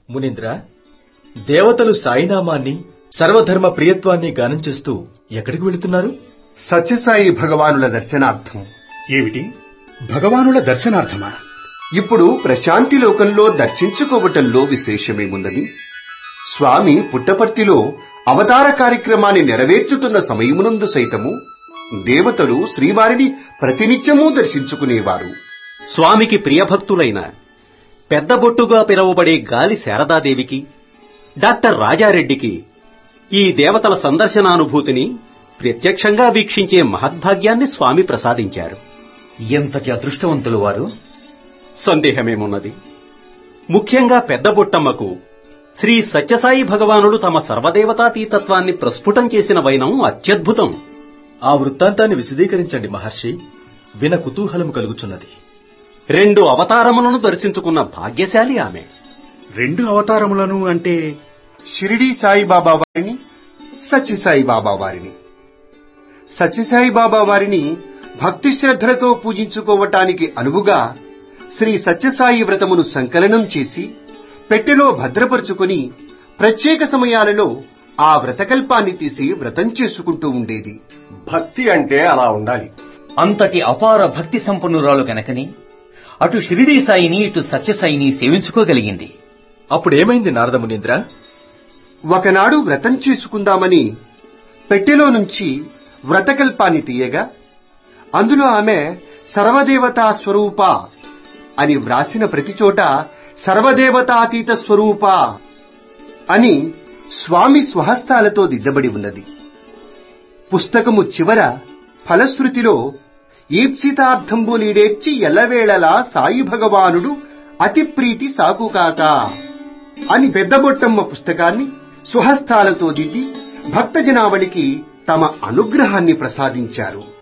మునీంద్ర దేవతలు సాయినామాన్ని సర్వధర్మ ప్రియత్వాన్ని గానం చేస్తూ ఎక్కడికి వెళుతున్నారు సత్యసాయి భగవానుల దర్శనార్థం ఏమిటి భగవానుల దర్శనార్థమా ఇప్పుడు ప్రశాంతి లోకంలో దర్శించుకోవటంలో విశేషమేముందని స్వామి పుట్టపర్తిలో అవతార కార్యక్రమాన్ని నెరవేర్చుతున్న సమయమునందు సైతము దేవతలు శ్రీవారిని ప్రతినిత్యమూ దర్శించుకునేవారు స్వామికి ప్రియభక్తులైన పెద్ద బొట్టుగా పిలువబడే గాలి శారదాదేవికి డాక్టర్ రాజారెడ్డికి ఈ దేవతల సందర్శనానుభూతిని ప్రత్యక్షంగా వీక్షించే మహద్భాగ్యాన్ని స్వామి ప్రసాదించారు ఎంతటి అదృష్టవంతులు వారు సందేహమేమున్నది ముఖ్యంగా పెద్ద బొట్టమ్మకు శ్రీ సత్యసాయి భగవానుడు తమ సర్వదేవతాతీతత్వాన్ని ప్రస్ఫుటం చేసిన వైనం అత్యద్భుతం ఆ వృత్తాంతాన్ని విశదీకరించండి మహర్షి విన కుతూహలం కలుగుచున్నది రెండు అవతారములను దర్శించుకున్న భాగ్యశాలి ఆమె రెండు అవతారములను అంటే షిరిడి సాయిబాబా వారిని సత్యసాయి బాబా వారిని సత్యసాయి బాబా వారిని భక్తి శ్రద్ధలతో పూజించుకోవటానికి అనువుగా శ్రీ సత్యసాయి వ్రతమును సంకలనం చేసి పెట్టెలో భద్రపరుచుకుని ప్రత్యేక సమయాలలో ఆ వ్రతకల్పాన్ని తీసి వ్రతం చేసుకుంటూ ఉండేది భక్తి అంటే అలా ఉండాలి అంతటి అపార భక్తి సంపన్నురాలు గనకని అటు షిరిడీ సాయిని ఇటు సత్యసాయిని సేవించుకోగలిగింది అప్పుడేమైంది నారద మునీంద్ర ఒకనాడు వ్రతం చేసుకుందామని పెట్టెలో నుంచి వ్రతకల్పాన్ని తీయగా అందులో ఆమె సర్వదేవతా స్వరూప అని వ్రాసిన ప్రతి చోట సర్వదేవతాతీత స్వరూప అని స్వామి స్వహస్తాలతో దిద్దబడి ఉన్నది పుస్తకము చివర ఫలశ్రుతిలో ఈప్సితార్థంబు నీడేర్చి ఎల్లవేళలా సాయి భగవానుడు అతి ప్రీతి సాకుకాక అని పెద్దబొట్టమ్మ పుస్తకాన్ని స్వహస్తాలతో దిద్ది భక్తజనావళికి తమ అనుగ్రహాన్ని ప్రసాదించారు